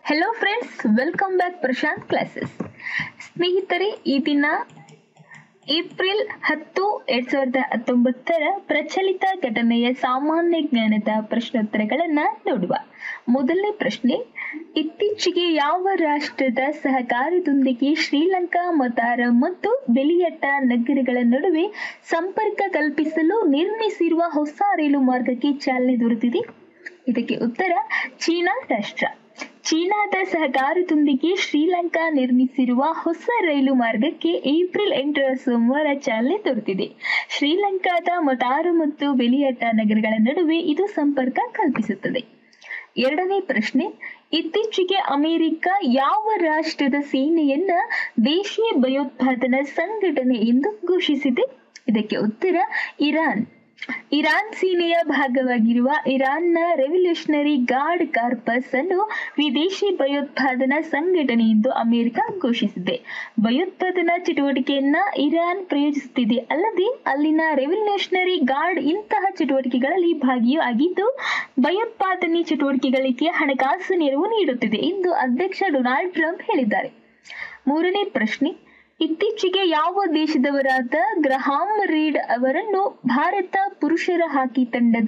hello friends welcome back Prashanth classes ಸ್ನೇಹಿತರೆ ಈ ದಿನ ಏಪ್ರಿಲ್ ಹತ್ತು ಎರಡ್ ಸಾವಿರದ ಹತ್ತೊಂಬತ್ತರ ಪ್ರಚಲಿತ ಘಟನೆಯ ಸಾಮಾನ್ಯ ಜ್ಞಾನದ ಪ್ರಶ್ನೋತ್ತರಗಳನ್ನ ನೋಡುವ ಮೊದಲನೇ ಪ್ರಶ್ನೆ ಇತ್ತೀಚೆಗೆ ಯಾವ ರಾಷ್ಟ್ರದ ಸಹಕಾರದೊಂದಿಗೆ ಶ್ರೀಲಂಕಾ ಮತಾರ ಮತ್ತು ಬೆಲಿಯಟ್ಟ ನಗರಗಳ ನಡುವೆ ಸಂಪರ್ಕ ಕಲ್ಪಿಸಲು ನಿರ್ಮಿಸಿರುವ ಹೊಸ ರೈಲು ಮಾರ್ಗಕ್ಕೆ ಚಾಲನೆ ದೊರೆತಿದೆ ಇದಕ್ಕೆ ಉತ್ತರ ಚೀನಾ ರಾಷ್ಟ್ರ ಚೀನಾದ ಸಹಕಾರದೊಂದಿಗೆ ಶ್ರೀಲಂಕಾ ನಿರ್ಮಿಸಿರುವ ಹೊಸ ರೈಲು ಮಾರ್ಗಕ್ಕೆ ಏಪ್ರಿಲ್ ಎಂಟರ ಸೋಮವಾರ ಚಾಲನೆ ದೊರೆತಿದೆ ಶ್ರೀಲಂಕಾದ ಮತಾರು ಮತ್ತು ಬೆಲಿಯಟ್ಟ ನಗರಗಳ ನಡುವೆ ಇದು ಸಂಪರ್ಕ ಕಲ್ಪಿಸುತ್ತದೆ ಎರಡನೇ ಪ್ರಶ್ನೆ ಇತ್ತೀಚೆಗೆ ಅಮೆರಿಕ ಯಾವ ರಾಷ್ಟ್ರದ ಸೇನೆಯನ್ನ ದೇಶೀಯ ಭಯೋತ್ಪಾದನಾ ಸಂಘಟನೆ ಎಂದು ಘೋಷಿಸಿದೆ ಇದಕ್ಕೆ ಉತ್ತರ ಇರಾನ್ ಇರಾನ್ ಸೇನೆಯ ಭಾಗವಾಗಿರುವ ಇರಾನ್ನ ರೆವಲ್ಯೂಷನರಿ ಗಾರ್ಡ್ ಕಾರ್ಪಸ್ ಅನ್ನು ವಿದೇಶಿ ಭಯೋತ್ಪಾದನಾ ಸಂಘಟನೆ ಎಂದು ಅಮೆರಿಕ ಘೋಷಿಸಿದೆ ಭಯೋತ್ಪಾದನಾ ಚಟುವಟಿಕೆಯನ್ನ ಇರಾನ್ ಪ್ರಯೋಜಿಸುತ್ತಿದೆ ಅಲ್ಲದೆ ಅಲ್ಲಿನ ರೆವಲ್ಯೂಷನರಿ ಗಾರ್ಡ್ ಇಂತಹ ಚಟುವಟಿಕೆಗಳಲ್ಲಿ ಭಾಗಿಯೂ ಆಗಿದ್ದು ಭಯೋತ್ಪಾದನೆ ಚಟುವಟಿಕೆಗಳಿಗೆ ಹಣಕಾಸು ನೆರವು ನೀಡುತ್ತಿದೆ ಎಂದು ಅಧ್ಯಕ್ಷ ಡೊನಾಲ್ಡ್ ಟ್ರಂಪ್ ಹೇಳಿದ್ದಾರೆ ಮೂರನೇ ಪ್ರಶ್ನೆ ಇತ್ತೀಚೆಗೆ ಯಾವ ದೇಶದವರಾದ ಗ್ರಹಾಂ ರೀಡ್ ಅವರನ್ನು ಭಾರತ ಪುರುಷರ ಹಾಕಿ ತಂಡದ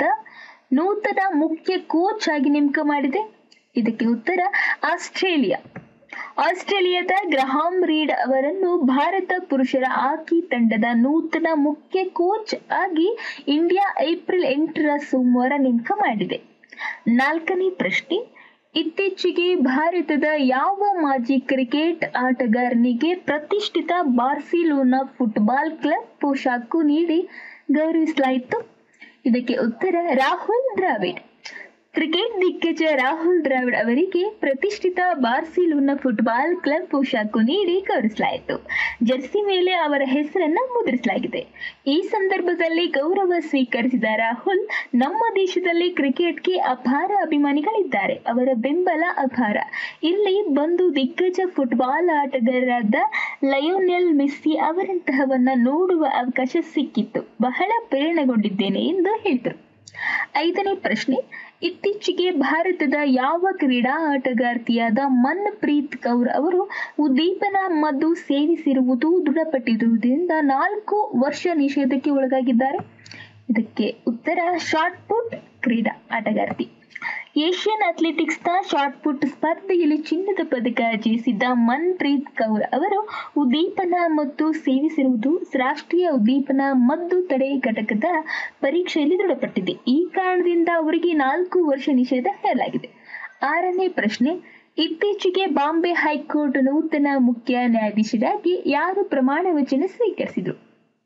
ನೂತನ ಮುಖ್ಯ ಕೋಚ್ ಆಗಿ ನೇಮಕ ಮಾಡಿದೆ ಇದಕ್ಕೆ ಉತ್ತರ ಆಸ್ಟ್ರೇಲಿಯಾ ಆಸ್ಟ್ರೇಲಿಯಾದ ಗ್ರಹಾಂ ರೀಡ್ ಅವರನ್ನು ಭಾರತ ಪುರುಷರ ಹಾಕಿ ತಂಡದ ನೂತನ ಮುಖ್ಯ ಕೋಚ್ ಆಗಿ ಇಂಡಿಯಾ ಏಪ್ರಿಲ್ ಎಂಟರ ಸೋಮವಾರ ನೇಮಕ ಮಾಡಿದೆ ನಾಲ್ಕನೇ ಪ್ರಶ್ನೆ ಇತ್ತೀಚೆಗೆ ಭಾರತದ ಯಾವ ಮಾಜಿ ಕ್ರಿಕೆಟ್ ಆಟಗಾರನಿಗೆ ಪ್ರತಿಷ್ಠಿತ ಬಾರ್ಸಿಲೋನಾ ಫುಟ್ಬಾಲ್ ಕ್ಲಬ್ ಪೋಷಾಕು ನೀಡಿ ಗೌರವಿಸಲಾಯಿತು ಇದಕ್ಕೆ ಉತ್ತರ ರಾಹುಲ್ ದ್ರಾವಿಡ್ ಕ್ರಿಕೆಟ್ ದಿಗ್ಗಜ ರಾಹುಲ್ ದ್ರಾವಿಡ್ ಅವರಿಗೆ ಪ್ರತಿಷ್ಠಿತ ಬಾರ್ಸಿಲೋನಾ ಫುಟ್ಬಾಲ್ ಕ್ಲಬ್ ಪೋಷಾಕು ನೀಡಿ ಗೌರವಿಸಲಾಯಿತು ಜರ್ಸಿ ಮೇಲೆ ಅವರ ಹೆಸರನ್ನ ಮುದ್ರಿಸಲಾಗಿದೆ ಈ ಸಂದರ್ಭದಲ್ಲಿ ಗೌರವ ಸ್ವೀಕರಿಸಿದ ರಾಹುಲ್ ನಮ್ಮ ದೇಶದಲ್ಲಿ ಕ್ರಿಕೆಟ್ಗೆ ಅಪಾರ ಅಭಿಮಾನಿಗಳಿದ್ದಾರೆ ಅವರ ಬೆಂಬಲ ಅಪಾರ ಇಲ್ಲಿ ಬಂದು ದಿಗ್ಗಜ ಫುಟ್ಬಾಲ್ ಆಟಗಾರರಾದ ಲಯೋನೆಲ್ ಮೆಸ್ಸಿ ಅವರಂತಹವನ್ನ ನೋಡುವ ಅವಕಾಶ ಸಿಕ್ಕಿತ್ತು ಬಹಳ ಪ್ರೇರಣೆಗೊಂಡಿದ್ದೇನೆ ಎಂದು ಹೇಳಿದರು ಐದನೇ ಪ್ರಶ್ನೆ ಇತ್ತೀಚೆಗೆ ಭಾರತದ ಯಾವ ಕ್ರೀಡಾ ಆಟಗಾರ್ತಿಯಾದ ಮನ್ಪ್ರೀತ್ ಕೌರ್ ಅವರು ಉದ್ದೀಪನ ಮದ್ದು ಸೇವಿಸಿರುವುದು ದೃಢಪಟ್ಟಿರುವುದರಿಂದ ನಾಲ್ಕು ವರ್ಷ ನಿಷೇಧಕ್ಕೆ ಒಳಗಾಗಿದ್ದಾರೆ ಇದಕ್ಕೆ ಉತ್ತರ ಶಾರ್ಟ್ ಪುಟ್ ಕ್ರೀಡಾ ಆಟಗಾರ್ತಿ ಏಷ್ಯನ್ ಅಥ್ಲೆಟಿಕ್ಸ್ನ ಶಾರ್ಟ್ ಪುಟ್ ಸ್ಪರ್ಧೆಯಲ್ಲಿ ಚಿನ್ನದ ಪದಕ ಜಯಿಸಿದ್ದ ಮನ್ಪ್ರೀತ್ ಕೌರ್ ಅವರು ಉದ್ದೀಪನ ಮತ್ತು ಸೇವಿಸಿರುವುದು ರಾಷ್ಟ್ರೀಯ ಉದ್ದೀಪನ ಮದ್ದು ತಡೆ ಘಟಕದ ಪರೀಕ್ಷೆಯಲ್ಲಿ ದೃಢಪಟ್ಟಿದೆ ಈ ಕಾರಣದಿಂದ ಅವರಿಗೆ ನಾಲ್ಕು ವರ್ಷ ನಿಷೇಧ ಹೇರಲಾಗಿದೆ ಆರನೇ ಪ್ರಶ್ನೆ ಇತ್ತೀಚೆಗೆ ಬಾಂಬೆ ಹೈಕೋರ್ಟ್ ನೂತನ ಮುಖ್ಯ ನ್ಯಾಯಾಧೀಶರಾಗಿ ಯಾರು ಪ್ರಮಾಣ ವಚನ ಸ್ವೀಕರಿಸಿದರು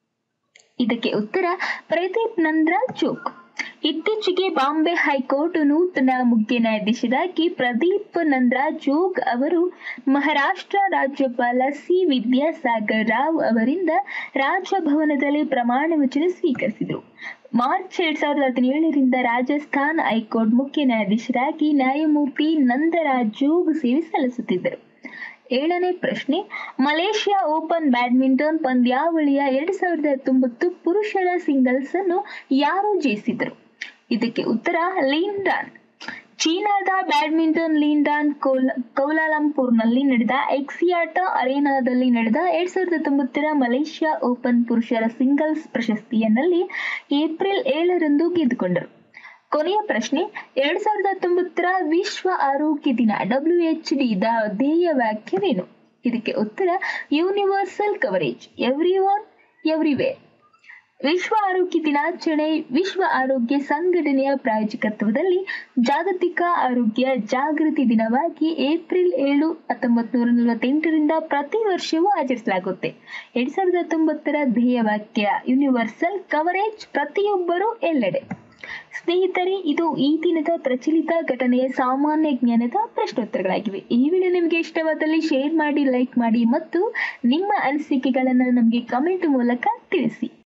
ಇದಕ್ಕೆ ಉತ್ತರ ಪ್ರದೀಪ್ ನಂದ್ರ ಚೋಕ್ ಇತ್ತೀಚೆಗೆ ಬಾಂಬೆ ಹೈಕೋರ್ಟ್ ನೂತನ ಮುಖ್ಯ ನ್ಯಾಯಾಧೀಶರಾಗಿ ಪ್ರದೀಪ್ ನಂದ್ರ ಜೋಗ್ ಅವರು ಮಹಾರಾಷ್ಟ್ರ ರಾಜ್ಯಪಾಲ ಸಿ ವಿದ್ಯಾಸಾಗರ್ ರಾವ್ ಅವರಿಂದ ರಾಜಭವನದಲ್ಲಿ ಪ್ರಮಾಣ ವಚನ ಸ್ವೀಕರಿಸಿದರು ಮಾರ್ಚ್ ಎರಡ್ ಸಾವಿರದ ಹದಿನೇಳರಿಂದ ರಾಜಸ್ಥಾನ್ ಹೈಕೋರ್ಟ್ ಮುಖ್ಯ ನ್ಯಾಯಾಧೀಶರಾಗಿ ನ್ಯಾಯಮೂರ್ತಿ ನಂದರಾಜ್ ಜೋಗ್ ಸೇವೆ ಸಲ್ಲಿಸುತ್ತಿದ್ದರು ಏಳನೇ ಪ್ರಶ್ನೆ ಮಲೇಷ್ಯಾ ಓಪನ್ ಬ್ಯಾಡ್ಮಿಂಟನ್ ಪಂದ್ಯಾವಳಿಯ ಎರಡ್ ಸಾವಿರದ ಹತ್ತೊಂಬತ್ತು ಪುರುಷರ ಸಿಂಗಲ್ಸ್ ಅನ್ನು ಯಾರು ಜಯಿಸಿದರು ಇದಕ್ಕೆ ಉತ್ತರ ಲೀನ್ಡಾನ್ ಚೀನಾದ ಬ್ಯಾಡ್ಮಿಂಟನ್ ಲೀನ್ಡಾನ್ ಕೌಲ್ ಕೌಲಾಲಂಪುರ್ನಲ್ಲಿ ನಡೆದ ಎಕ್ಸಿಯಾಟ ಅರೇನಾದಲ್ಲಿ ನಡೆದ ಎರಡ್ ಸಾವಿರದ ಹತ್ತೊಂಬತ್ತರ ಮಲೇಷ್ಯಾ ಓಪನ್ ಪುರುಷರ ಸಿಂಗಲ್ಸ್ ಪ್ರಶಸ್ತಿಯನ್ನಲ್ಲಿ ಏಪ್ರಿಲ್ ಏಳರಂದು ಗೆದ್ದುಕೊಂಡರು ಕೊನೆಯ ಪ್ರಶ್ನೆ ಎರಡ್ ಸಾವಿರದ ಹತ್ತೊಂಬತ್ತರ ವಿಶ್ವ ಆರೋಗ್ಯ ದಿನ ಡಬ್ಲ್ಯೂ ಎಚ್ ಡಿ ದ ಧ್ಯೇಯ ವಾಕ್ಯವೇನು ಇದಕ್ಕೆ ಉತ್ತರ universal coverage everyone everywhere ವಿಶ್ವ ಆರೋಗ್ಯ ದಿನಾಚರಣೆ ವಿಶ್ವ ಆರೋಗ್ಯ ಸಂಘಟನೆಯ ಪ್ರಾಯೋಜಕತ್ವದಲ್ಲಿ ಜಾಗತಿಕ ಆರೋಗ್ಯ ಜಾಗೃತಿ ದಿನವಾಗಿ ಏಪ್ರಿಲ್ ಏಳು ಹತ್ತೊಂಬತ್ತು ನೂರ ನಲವತ್ತೆಂಟರಿಂದ ಪ್ರತಿ ವರ್ಷವೂ ಆಚರಿಸಲಾಗುತ್ತೆ ಎರಡ್ ಸಾವಿರದ ಹತ್ತೊಂಬತ್ತರ ಧ್ಯೇಯವಾಕ್ಯ ಯೂನಿವರ್ಸಲ್ ಕವರೇಜ್ ಪ್ರತಿಯೊಬ್ಬರೂ ಎಲ್ಲೆಡೆ ಸ್ನೇಹಿತರೆ ಇದು ಈ ದಿನದ ಪ್ರಚಲಿತ ಘಟನೆಯ ಸಾಮಾನ್ಯ ಜ್ಞಾನದ ಪ್ರಶ್ನೋತ್ತರಗಳಾಗಿವೆ ಈ ವಿಡಿಯೋ ನಿಮಗೆ ಇಷ್ಟವಾದಲ್ಲಿ ಶೇರ್ ಮಾಡಿ ಲೈಕ್ ಮಾಡಿ ಮತ್ತು ನಿಮ್ಮ ಅನಿಸಿಕೆಗಳನ್ನು ನಮಗೆ ಕಮೆಂಟ್ ಮೂಲಕ ತಿಳಿಸಿ